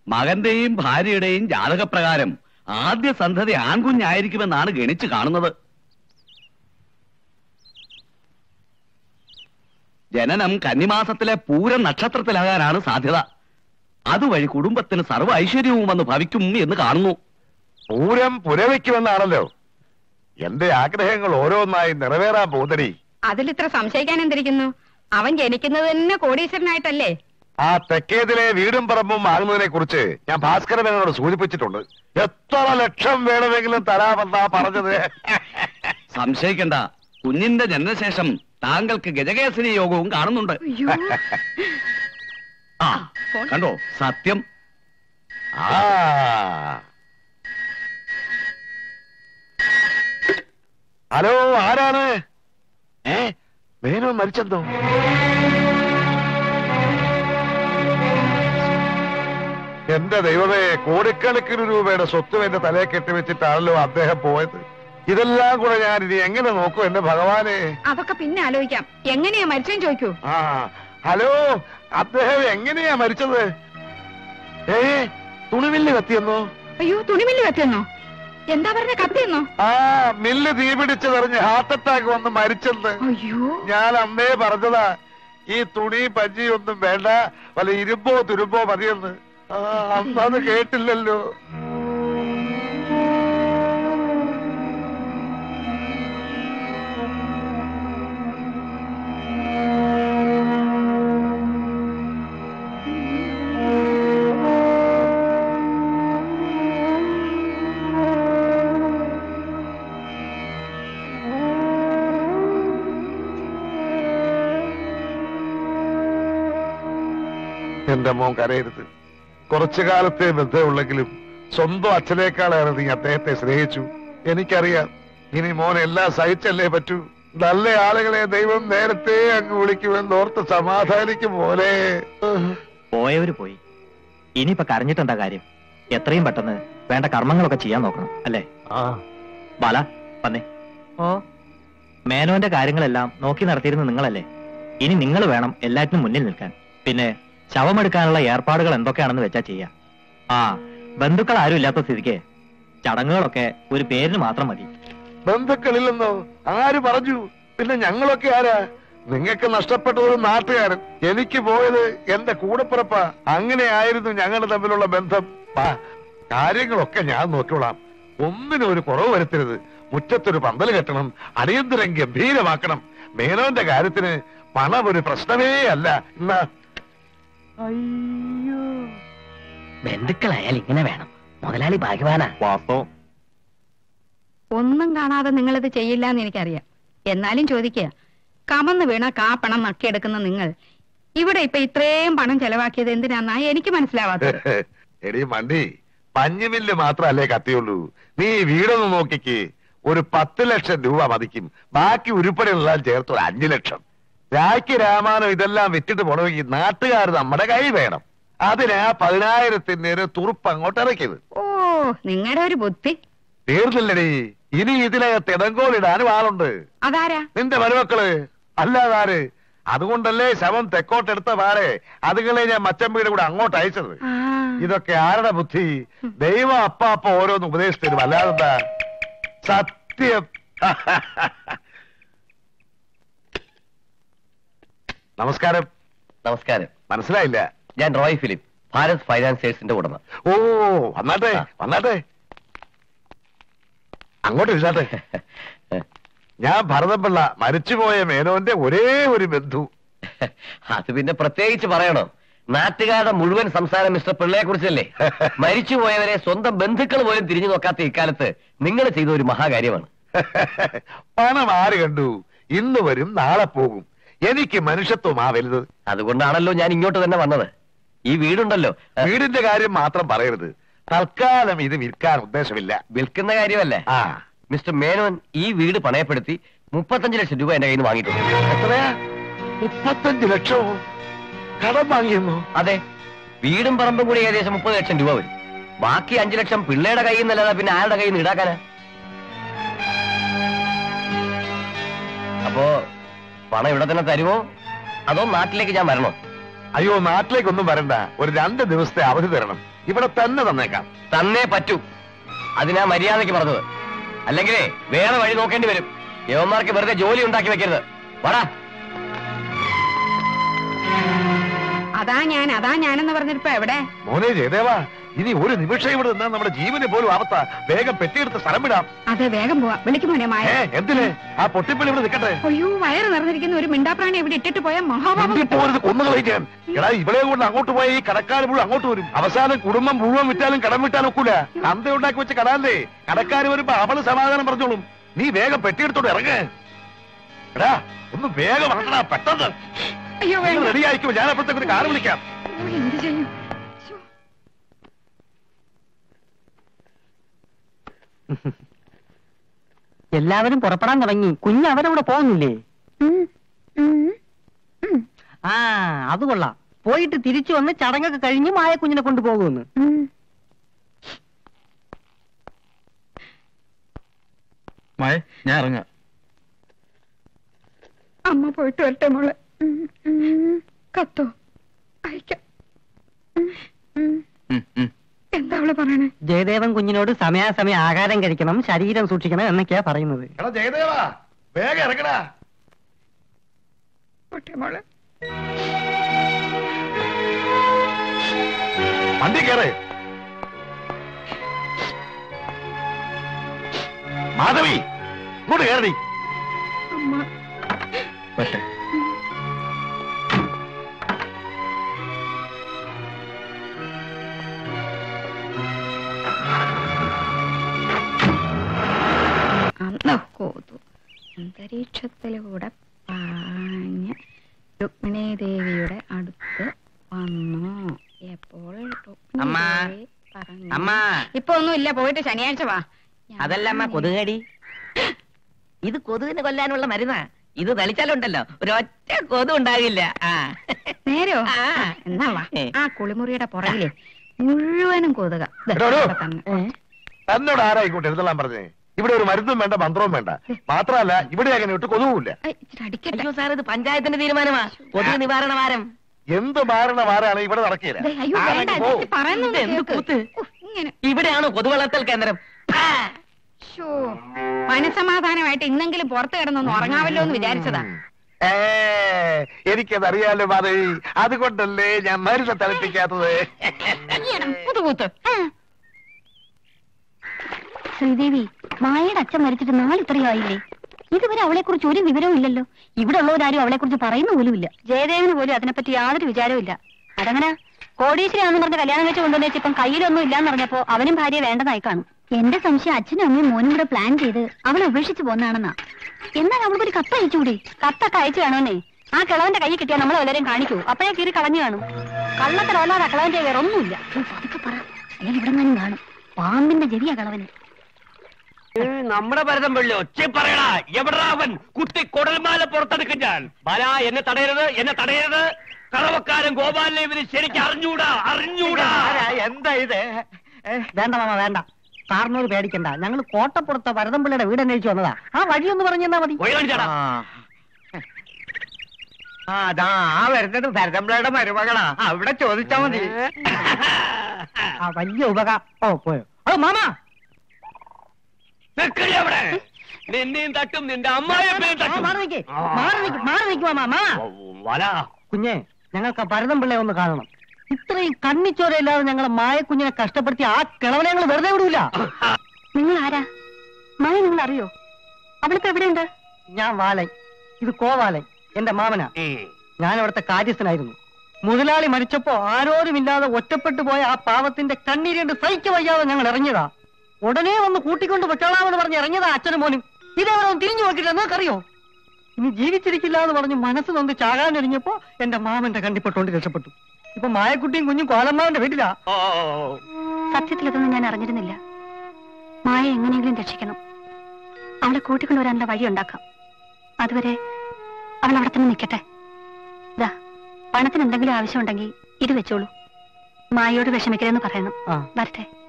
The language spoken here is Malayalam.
മകന്റെയും ഭാര്യയുടെയും ജാതകപ്രകാരം ആദ്യ സന്ധതി ആൺകുഞ്ഞായിരിക്കുമെന്നാണ് ഗണിച്ചു കാണുന്നത് ജനനം കന്നിമാസത്തിലെ പൂരം നക്ഷത്രത്തിലാകാനാണ് സാധ്യത അതുവഴി കുടുംബത്തിന് സർവ്വ ഐശ്വര്യവും വന്ന് ഭവിക്കും എന്ന് കാണുന്നു പൂരം പുരവയ്ക്കുമെന്നാണല്ലോ എന്റെ ആഗ്രഹങ്ങൾ ഓരോന്നായി നിറവേറാൻ പോകുന്നടി അതിലിത്ര സംശയിക്കാൻ എന്തിരിക്കുന്നു അവൻ ജനിക്കുന്നത് തന്നെ കോടീശ്വരനായിട്ടല്ലേ ആ തെക്കേതിലെ വീടും പറമ്പും വാങ്ങുന്നതിനെ കുറിച്ച് ഞാൻ ഭാസ്കരനോട് സൂചിപ്പിച്ചിട്ടുണ്ട് എത്ര ലക്ഷം വേണമെങ്കിലും തരാമെന്നാ പറഞ്ഞത് സംശയിക്കണ്ട കുഞ്ഞിന്റെ ജനനശേഷം താങ്കൾക്ക് ഗജകേസരി യോഗവും കാണുന്നുണ്ട് അയ്യോ ആ ഫോൺ. കണ്ടോ സത്യം ആ ഹലോ ആരാണ് ഏ വേനോ മരിച്ചെന്തോ എന്റെ ദൈവമേ കോടിക്കണക്കിന് രൂപയുടെ സ്വത്തും എന്റെ തലയെ കെട്ടിവെച്ചിട്ടാണല്ലോ അദ്ദേഹം പോയത് ഇതെല്ലാം കൂടെ ഞാൻ ഇനി എങ്ങനെ നോക്കും എന്റെ ഭഗവാനെ അതൊക്കെ പിന്നെ ആലോചിക്കാം എങ്ങനെയാ മരിച്ചെന്ന് ചോദിക്കൂ ആ ഹലോ അദ്ദേഹം എങ്ങനെയാ മരിച്ചത് ഏ തുണിവില്ല് കത്തിയെന്നോ അയ്യോ തുണിമില്ല് കത്തിയെന്നോ എന്താ പറഞ്ഞ കത്തിയെന്നോ ആ മില്ല് തീപിടിച്ചതെറിഞ്ഞ് ഹാർട്ട് അറ്റാക്ക് വന്ന് മരിച്ചെന്ന് അയ്യോ ഞാൻ അന്നേ പറഞ്ഞതാ ഈ തുണി പഞ്ചി ഒന്നും വേണ്ട വല്ല ഇരുമ്പോ തുരുമ്പോ മതിയെന്ന് ആ അന്നത് കേട്ടില്ലല്ലോ എന്റെ മോൻ കരയരുത് കുറച്ചു കാലത്തെ ബന്ധമുള്ളെങ്കിലും സ്വന്തം അച്ഛനേക്കാളേറെ നീ അദ്ദേഹത്തെ സ്നേഹിച്ചു എനിക്കറിയാം ഇനി മോൻ എല്ലാം സഹിച്ചല്ലേ പറ്റൂ നല്ല ആളുകളെ ദൈവം നേരത്തെ അങ്ങ് വിളിക്കുമെന്ന് ഓർത്ത് സമാധാനിക്കും പോലെ പോയവര് പോയി ഇനിയിപ്പൊ കരഞ്ഞിട്ടെന്താ കാര്യം എത്രയും പെട്ടെന്ന് വേണ്ട കർമ്മങ്ങളൊക്കെ ചെയ്യാൻ നോക്കണം അല്ലേ ബാല വന്നേ ഓ മേനോന്റെ കാര്യങ്ങളെല്ലാം നോക്കി നടത്തിയിരുന്ന നിങ്ങളല്ലേ ഇനി നിങ്ങൾ വേണം എല്ലാറ്റിനും മുന്നിൽ നിൽക്കാൻ പിന്നെ ശവമെടുക്കാനുള്ള ഏർപ്പാടുകൾ എന്തൊക്കെയാണെന്ന് വെച്ചാ ചെയ്യാം ആ ബന്ധുക്കൾ ആരും ഇല്ലാത്ത സ്ഥിതിക്ക് ചടങ്ങുകളൊക്കെ ഒരു പേരിന് മാത്രം മതി ബന്ധുക്കളില്ലെന്നോ ആര് പറഞ്ഞു പിന്നെ ഞങ്ങളൊക്കെ ആരാ നിങ്ങൾക്ക് നഷ്ടപ്പെട്ടത് ഒരു നാട്ടുകാരൻ എനിക്ക് പോയത് എന്റെ കൂടപ്പിറപ്പ അങ്ങനെയായിരുന്നു ഞങ്ങൾ തമ്മിലുള്ള ബന്ധം വാ, കാര്യങ്ങളൊക്കെ ഞാൻ നോക്കിക്കൊള്ളാം ഒന്നിനും ഒരു കുറവ് വരുത്തരുത് മുറ്റത്തൊരു പന്തൽ കെട്ടണം അടിയന്തരം ഗംഭീരമാക്കണം മേനോന്റെ കാര്യത്തിന് പണം ഒരു പ്രശ്നമേ അല്ല എന്നാ ബന്ധുക്കളായാൽ ഇങ്ങനെ വേണം മുതലാളി ഭാഗ്യവാനാ വാസ്തവം ഒന്നും കാണാതെ നിങ്ങളിത് ചെയ്യില്ല എന്ന് എനിക്കറിയാം എന്നാലും ചോദിക്കുക കമന്ന് വീണ കാ പണം നക്കിയെടുക്കുന്ന നിങ്ങൾ ഇവിടെ ഇപ്പൊ ഇത്രയും പണം ചെലവാക്കിയത് എന്തിനാന്നാ എനിക്ക് മനസ്സിലാവാത്തത് എടി മണ്ടി പഞ്ഞുമില്ല് മാത്രല്ലേ കത്തിയുള്ളൂ നീ വീടൊന്ന് നോക്കിക്ക് ഒരു പത്ത് ലക്ഷം രൂപ മതിക്കും ബാക്കി ഉരുപ്പടികളെല്ലാം ചേർത്ത് ഒരു അഞ്ചു ലക്ഷം രാഖി രാമാനം ഇതെല്ലാം വിറ്റിട്ട് പോണമെങ്കിൽ നാട്ടുകാർ നമ്മുടെ കൈ വേണം അതിനാ പതിനായിരത്തിന്റെ ഒരു തുറുപ്പ് അങ്ങോട്ട് ഇറക്കിയത് ഓ നിങ്ങളുടെ ഒരു ബുദ്ധി തീർന്നില്ലടി ഇനി ഇതിനകത്ത് ഇടങ്കോലിടാനും ആളുണ്ട് അതാരാ നിന്റെ മരുമക്കള് അല്ലാതാര് അതുകൊണ്ടല്ലേ ശവം തെക്കോട്ടെടുത്ത പാരെ അതുങ്ങളെ ഞാൻ മച്ചമ്പയുടെ കൂടെ അങ്ങോട്ട് അയച്ചത് ആ, ഇതൊക്കെ ആരുടെ ബുദ്ധി ദൈവം അപ്പ അപ്പ ഓരോന്ന് ഉപദേശിച്ചു തരും അല്ലാതെന്താ സത്യം നമസ്കാരം നമസ്കാരം മനസ്സിലായില്ല ഞാൻ റോയ് ഫിലിപ്പ് ഭാരത് ഫൈനാൻസേഴ്സിന്റെ ഉടമ ഓ വന്നാട്ടെ ആ. വന്നാട്ടെ അങ്ങോട്ട് ഇരുന്നാട്ടെ ഞാൻ ഭരതപിള്ള മരിച്ചുപോയ മേനോന്റെ ഒരേ ഒരു ബന്ധു അത് പിന്നെ പ്രത്യേകിച്ച് പറയണോ നാട്ടുകാരുടെ മുഴുവൻ സംസാരം മിസ്റ്റർ പിള്ളയെ കുറിച്ചല്ലേ മരിച്ചുപോയവരെ സ്വന്തം ബന്ധുക്കൾ പോലും തിരിഞ്ഞു നോക്കാത്ത ഇക്കാലത്ത് നിങ്ങൾ ചെയ്ത ഒരു മഹാകാര്യമാണ് പണം ആര് കണ്ടു ഇന്ന് വരും നാളെ പോകും എനിക്ക് മനുഷ്യത്വമാ വലുത് അതുകൊണ്ടാണല്ലോ ഞാൻ ഇങ്ങോട്ട് തന്നെ വന്നത് ഈ വീടുണ്ടല്ലോ ഏ, വീടിന്റെ കാര്യം മാത്രം പറയരുത് തൽക്കാലം ഇത് വിൽക്കാൻ ഉദ്ദേശമില്ല വിൽക്കുന്ന കാര്യമല്ലേ ആ മിസ്റ്റർ മേനോൻ ഈ വീട് പണയപ്പെടുത്തി മുപ്പത്തഞ്ച് ലക്ഷം രൂപ എന്റെ കയ്യിൽ നിന്ന് വാങ്ങിയിട്ടുണ്ട് എത്രയാ മുപ്പത്തഞ്ച് ലക്ഷമോ കടം വാങ്ങിയെന്നോ അതെ വീടും പറമ്പും കൂടി ഏകദേശം മുപ്പത് ലക്ഷം രൂപ വരും ബാക്കി അഞ്ചു ലക്ഷം പിള്ളയുടെ കയ്യിൽ നിന്നല്ലാതെ പിന്നെ ആരുടെ കയ്യിൽ നിന്ന് ഈടാക്കാനാ അപ്പോ പണം ഇവിടെ തന്നെ തരുമോ അതോ നാട്ടിലേക്ക് ഞാൻ വരണോ അയ്യോ നാട്ടിലേക്കൊന്നും വരണ്ട ഒരു രണ്ട് ദിവസത്തെ അവധി തരണം ഇവിടെ തന്നെ തന്നേക്കാം തന്നേ പറ്റൂ അതിനാ മര്യാദയ്ക്ക് പറഞ്ഞത് അല്ലെങ്കിലേ വേറെ വഴി നോക്കേണ്ടി വരും യവന്മാർക്ക് വെറുതെ ജോലി ഉണ്ടാക്കി വെക്കരുത് വാടാ അതാ ഞാൻ അതാ ഞാനെന്ന് പറഞ്ഞിട്ടിപ്പോ എവിടെ മോനെ ജയദേവാ ഇനി ഒരു നിമിഷം ഇവിടെ നിന്നാൽ നമ്മുടെ ജീവന് പോലും ആപത്താ വേഗം പെട്ടിയെടുത്ത് സ്ഥലം വിടാം അതെ വേഗം പോവാ വിളിക്കുമോനെ മായ ഏ എന്തിന് ആ പൊട്ടിപ്പള്ളി ഇവിടെ നിൽക്കട്ടെ അയ്യോ വയറ് നിറഞ്ഞിരിക്കുന്ന ഒരു മിണ്ടാപ്രാണി ഇവിടെ ഇട്ടിട്ട് പോയ മഹാഭാവം കിട്ടും. പോരുത് കൊന്നുകളയിക്കാൻ എടാ ഇവളെ കൊണ്ട് അങ്ങോട്ട് പോയ ഈ കടക്കാർ മുഴുവൻ അങ്ങോട്ട് വരും അവസാനം കുടുംബം മുഴുവൻ വിറ്റാലും കടം വിട്ടാലും ഒക്കൂല അന്ത ഉണ്ടാക്കി വെച്ച കടാല്ലേ കടക്കാർ വരുമ്പോ അവള് സമാധാനം പറഞ്ഞോളും നീ വേഗം പെട്ടിയെടുത്തോണ്ട് ഇറങ്ങ് എടാ ഒന്ന് വേഗം ഇറങ്ങടാ പെട്ടെന്ന് അയ്യോ വേണ്ട റെഡി ആയിക്കോ ഞാൻ അപ്പോഴത്തേക്ക് ഒരു കാർ വിളിക്കാം അയ്യോ, എന്ത് ചെയ്യും ശ്ശോ. എല്ലാവരും പുറപ്പെടാൻ തുടങ്ങി കുഞ്ഞ് അവരവിടെ പോകുന്നില്ലേ ആ അത് കൊള്ളാം പോയിട്ട് തിരിച്ചു വന്ന് ചടങ്ങൊക്കെ കഴിഞ്ഞ് മായ കുഞ്ഞിനെ കൊണ്ടുപോകുമെന്ന് മായ ഞാൻ ഇറങ്ങാം അമ്മ പോയിട്ട് വരട്ടെ മോളെ കത്തോ അയക്കാം എന്താ അവള് പറയണേ ജയദേവൻ കുഞ്ഞിനോട് സമയാസമയം ആഹാരം കഴിക്കണം ശരീരം സൂക്ഷിക്കണം എന്നൊക്കെയാ പറയുന്നത് എടാ ജയദേവാ വേഗം ഇറങ്ങടാ പോട്ടെ മോളെ വണ്ടി കയറ് മാധവി ഇങ്ങോട്ട് കയറടി അമ്മ പറ്റേ അന്ന് കോതു അന്തരീക്ഷത്തിലൂടെ പാഞ്ഞ് രുക്മിണി ദേവിയുടെ അടുത്ത് വന്നു എപ്പോൾ രുക്മിണി അമ്മ. ദേവി പറഞ്ഞു അമ്മ. ഇപ്പൊ ഒന്നുമില്ല പോയിട്ട് ശനിയാഴ്ച വാ ഞാൻ അതല്ല അമ്മ കൊതുകടി ഇത് കൊതുകിന് കൊല്ലാനുള്ള മരുന്നാ ഇത് തളിച്ചാലുണ്ടല്ലോ ഒരൊറ്റ കൊതു ഉണ്ടാകില്ല ആ നേരോ ആ. എന്നാ വാ ഏ. ആ കുളിമുറിയുടെ പുറകിലെ മുഴുവനും കൊതുക ദേ, എടോ, എടോ. ഇവിടെ തന്നെ. എന്നോട് ആരാ ഇങ്ങോട്ട് എഴുതലാൻ പറഞ്ഞേ ഇവിടെ ഒരു മരുന്നും വേണ്ട മന്ത്രവും വേണ്ട മാത്രമല്ല ഇവിടെ അങ്ങനെ ഇട്ട് കൊതുവില്ല ഐ, ഇച്ചിരി അടിക്കട്ടെ അയ്യോ സാർ ഇത് പഞ്ചായത്തിന്റെ തീരുമാനമാ കൊതുക് നിവാരണ വാരം എന്ത് മാരണ മാറാണ് ഇവിടെ നടക്കില്ല ദേ, അയ്യോ വേണ്ട പോ. ചേച്ചി പറയുന്നൊന്ന് ഇത് എന്ത് കേൾക്ക്. കൂത്ത്? ഉഫ്, ഇങ്ങനെ ഇവിടെയാണോ കൊതുവളർത്തൽ കേന്ദ്രം ആ. ശോ, മനസമാധാനമായിട്ട് ഇന്നെങ്കിലും പുറത്ത് കിടന്നൊന്ന് ഉറങ്ങാവല്ലോ എന്ന് വിചാരിച്ചതാ ഏ എനിക്കതറിയാലോ മാധവി അതുകൊണ്ടല്ലേ ഞാൻ മരുന്ന് തളിപ്പിക്കാത്തത് ഈയിടെ പുതുകൂത്ത് ശ്രീദേവി മായയുടെ അച്ഛൻ മരിച്ചിട്ട് നാളിത്രയായില്ലേ ഇതുവരെ അവളെ കുറിച്ച് ഒരു വിവരവും ഇല്ലല്ലോ ഇവിടെ ഉള്ളവരാരും അവളെ കുറിച്ച് പറയുന്ന പോലുമില്ല ജയദേവന് പോലും അതിനെപ്പറ്റി യാതൊരു വിചാരവും ഇല്ല അതങ്ങനെ കോടീശ്വരാണെന്ന് പറഞ്ഞ കല്യാണം വെച്ച് കൊണ്ടുവന്ന ഇപ്പം കയ്യിലൊന്നും ഇല്ലാന്ന് പറഞ്ഞപ്പോ അവനും ഭാര്യ വേണ്ടതായി കാണും എന്റെ സംശയം അച്ഛനും അമ്മയും മോനും കൂടെ പ്ലാൻ ചെയ്ത് അവളെ ഉപേക്ഷിച്ച് പോന്നാണെന്നാ എന്നാൽ അവൾക്ക് ഒരു കത്ത് അയച്ചുകൂടി കത്തൊക്കെ അയച്ചു കാണുമെന്നേ ആ കിളവന്റെ കൈ കിട്ടിയാൽ നമ്മൾ എല്ലാവരും കാണിക്കൂ അപ്പോഴേ കീറി കളഞ്ഞു കാണും കള്ളത്തരമല്ലാതെ കിളവന്റെ വേറെ ഒന്നുമില്ല അതൊക്കെ പറ അയാൾ ഇവിടെ നിന്നും കാണും പാമ്പിന്റെ ജെവിയാ കളവന് നമ്മുടെ ഭരതം പള്ളി ഒച്ച പറയടാ എവിടാ അവൻ കുത്തി കൊടൽമാല പുറത്തെടുക്കും ഞാൻ ബാല എന്നെ തടയരുത് എന്നെ തടയരുത് കറവക്കാരൻ ഗോപാലിനെ ഇവന് ശരിക്കും അറിഞ്ഞൂടാ അറിഞ്ഞൂടാ എന്താ ഇത് വേണ്ട മാമ വേണ്ട സാറിനോട് പേടിക്കണ്ട ഞങ്ങൾ കോട്ടപ്പുറത്തെ ഭരതംപിള്ളയുടെ വീട് അന്വേഷിച്ചു വന്നതാ ആ വഴിയൊന്ന് പറഞ്ഞു തന്നാ മതി വഴി കാണിച്ചാടാ അതാ ആ വരുന്നത് ഭരതംപിള്ളയുടെ മരുമകളാ അവിടെ ചോദിച്ചാ മതി ആ വലിയ ഉപകാ ഓ പോയോ ഓ മാമ നിക്കടി അവിടെ നിന്നെയും തട്ടും നിന്റെ അമ്മായിയമ്മയും ആ, തട്ടും മാറി നിക്ക് മാറി നിക്ക് മാറി നിക്ക് മാമ മാമ വല കുഞ്ഞെ ഞങ്ങൾക്ക് ആ ഭരതംപിള്ളയെ ഒന്ന് കാണണം ഇത്രയും കണ്ണിച്ചോരയില്ലാതെ ഞങ്ങളെ മായക്കുഞ്ഞിനെ കഷ്ടപ്പെടുത്തി ആ കിളവനെ ഞങ്ങൾ വെറുതെ വിടൂല നിങ്ങൾ ആരാ മായ നിങ്ങൾ അറിയോ അവളിപ്പോ എവിടെയുണ്ട് ഞാൻ വാലൻ ഇത് കോവാലൻ എന്റെ മാമനാ ഞാൻ അവിടുത്തെ കാര്യസ്ഥനായിരുന്നു മുതലാളി മരിച്ചപ്പോ ആരോരുമില്ലാതെ ഒറ്റപ്പെട്ടു പോയ ആ പാവത്തിന്റെ കണ്ണീരണ്ട് സഹിക്ക വയ്യാതെ ഞങ്ങൾ ഇറങ്ങിയതാ ഉടനെ വന്ന് കൂട്ടിക്കൊണ്ട് വെച്ചോളാമെന്ന് പറഞ്ഞ് ഇറങ്ങിയതാ അച്ഛനും മോനും ഇതേവരെ ഒന്ന് തിരിഞ്ഞു നോക്കിയിട്ട് നിങ്ങൾക്കറിയോ ഇനി ജീവിച്ചിരിക്കില്ല എന്ന് പറഞ്ഞ് മനസ്സ് നൊന്ന് ചാകാനൊരിഞ്ഞപ്പോ എന്റെ മാമന്റെ കണ്ടിപ്പെട്ടുകൊണ്ട് രക്ഷപ്പെട്ടു ഇപ്പൊ മായക്കുട്ടിയും കുഞ്ഞും കോലമ്മാവന്റെ വീട്ടിലാ സത്യത്തിൽ ഇതൊന്നും ഞാൻ അറിഞ്ഞിരുന്നില്ല മായ എങ്ങനെയെങ്കിലും രക്ഷിക്കണം അവളെ കൂട്ടിക്കൊണ്ടുവരാനുള്ള വഴി ഉണ്ടാക്കാം അതുവരെ അവൾ അവിടെ തന്നെ നിൽക്കട്ടെ ഇതാ പണത്തിന് എന്തെങ്കിലും ആവശ്യമുണ്ടെങ്കിൽ ഇത് വെച്ചോളൂ മായയോട് വിഷമിക്കരുതെന്ന് പറയണം ആ വരട്ടെ